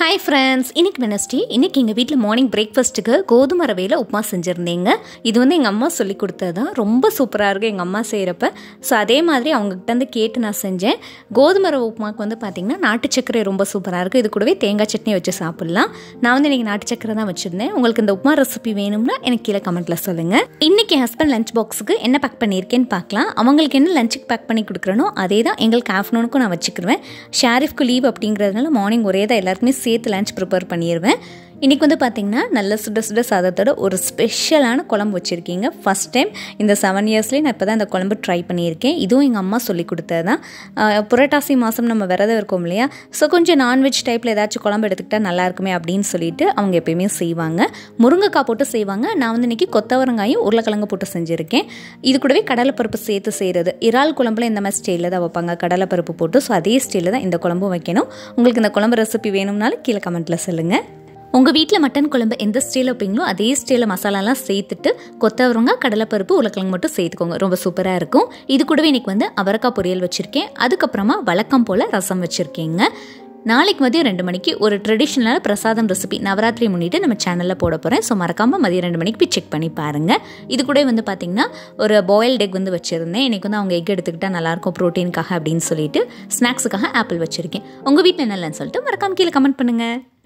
hi friends இன்னைக்கு Wednesday இன்னைக்கு எங்கள் வீட்டில் மார்னிங் பிரேக்ஃபாஸ்ட்டுக்கு கோதுமை ரவையில் உப்புமா செஞ்சுருந்தீங்க இது வந்து எங்கள் அம்மா சொல்லி கொடுத்தது தான் ரொம்ப சூப்பராக இருக்குது எங்கள் அம்மா செய்கிறப்ப ஸோ அதே மாதிரி அவங்ககிட்ட வந்து கேட்டு நான் செஞ்சேன் கோதுமை ரவை உப்புமாக்கு வந்து பார்த்திங்கன்னா நாட்டு சர்க்கரை ரொம்ப சூப்பராக இருக்குது இது கூடவே தேங்காய் சட்னி வச்சு சாப்பிட்லாம் நான் வந்து இன்றைக்கி நாட்டு சர்க்கரை தான் வச்சுருந்தேன் உங்களுக்கு இந்த உப்புமா ரெசிபி வேணும்னா எனக்கு கீழே கமெண்ட்டில் சொல்லுங்கள் இன்றைக்கி ஹஸ்பண்ட் லஞ்ச் பாக்ஸுக்கு என்ன பேக் பண்ணியிருக்கேன்னு பார்க்கலாம் அவங்களுக்கு என்ன லஞ்சுக்கு பேக் பண்ணி கொடுக்குறனோ அதே தான் எங்களுக்கு ஆஃப்டர்நூனுக்கும் நான் வச்சுக்கிருவேன் ஷாரிஃப்க்கு லீவ் அப்படிங்கிறதுனால மார்னிங் ஒரே தான் எல்லாருக்குமே சேர்த்து லஞ்ச் ப்ரிப்பேர் பண்ணிடுவேன் இன்றைக்கி வந்து பார்த்திங்கன்னா நல்ல சுட சுட சாதத்தோட ஒரு ஸ்பெஷலான குழம்பு வச்சுருக்கீங்க ஃபஸ்ட் டைம் இந்த செவன் இயர்ஸ்லேயே நான் இப்போ தான் இந்த குழம்பு ட்ரை பண்ணியிருக்கேன் இதுவும் எங்கள் அம்மா சொல்லி கொடுத்தது தான் ஆஹ் புரட்டாசி மாதம் நம்ம விரதம் இருக்கோம் இல்லையா ஸோ கொஞ்சம் நான்வெஜ் டைப்பில் ஏதாச்சும் குழம்பு எடுத்துக்கிட்டால் நல்லா இருக்குமே அப்படின்னு சொல்லிட்டு அவங்க எப்பயுமே செய்வாங்க முருங்கைக்காய் போட்டு செய்வாங்க நான் வந்து இன்றைக்கி கொத்தவரங்காயும் உருளைக்கிழங்கு போட்டு செஞ்சுருக்கேன் இது கூடவே கடலைப்பருப்பு சேர்த்து செய்கிறது இறால் குழம்புல இந்த மாதிரி ஸ்டைலில் தான் வைப்பாங்க கடலைப்பருப்பு போட்டு ஸோ அதே ஸ்டைலில் தான் இந்த குழம்பும் வைக்கணும் உங்களுக்கு இந்த குழம்பு ரெசிபி வேணும்னாலும் கீழே கமெண்ட்டில் சொல்லுங்கள் உங்கள் வீட்டில் மட்டன் குழம்பு எந்த ஸ்டைலில் வைப்பீங்களோ அதே ஸ்டைலில் மசாலாலாம் சேர்த்துட்டு கொத்தவரங்க கடலைப்பருப்பு உருளைக்கிழங்கு மட்டும் சேர்த்துக்கோங்க ரொம்ப சூப்பராக இருக்கும் இது கூடவே இன்றைக்கி வந்து அவரைக்காய் பொரியல் வச்சுருக்கேன் அதுக்கப்புறமா வழக்கம் போல் ரசம் வச்சுருக்கேங்க நாளைக்கு மதியம் ரெண்டு மணிக்கு ஒரு ட்ரெடிஷ்னலான பிரசாதம் ரெசிபி நவராத்திரி முன்னிட்டு நம்ம சேனலில் போட போகிறேன் ஸோ மறக்காமல் மதியம் ரெண்டு மணிக்கு போய் செக் பண்ணி பாருங்கள் இது கூட வந்து பார்த்திங்கன்னா ஒரு பாயில்ட் எக் வந்து வச்சுருந்தேன் இன்றைக்கி வந்து அவங்க எக் எடுத்துக்கிட்டால் நல்லாயிருக்கும் ப்ரோட்டீனுக்காக அப்படின்னு சொல்லிட்டு ஸ்நாக்ஸுக்காக ஆப்பிள் வச்சுருக்கேன் உங்கள் வீட்டில் என்னலன்னு சொல்லிட்டு மறக்காம கீழே கமெண்ட் பண்ணுங்கள்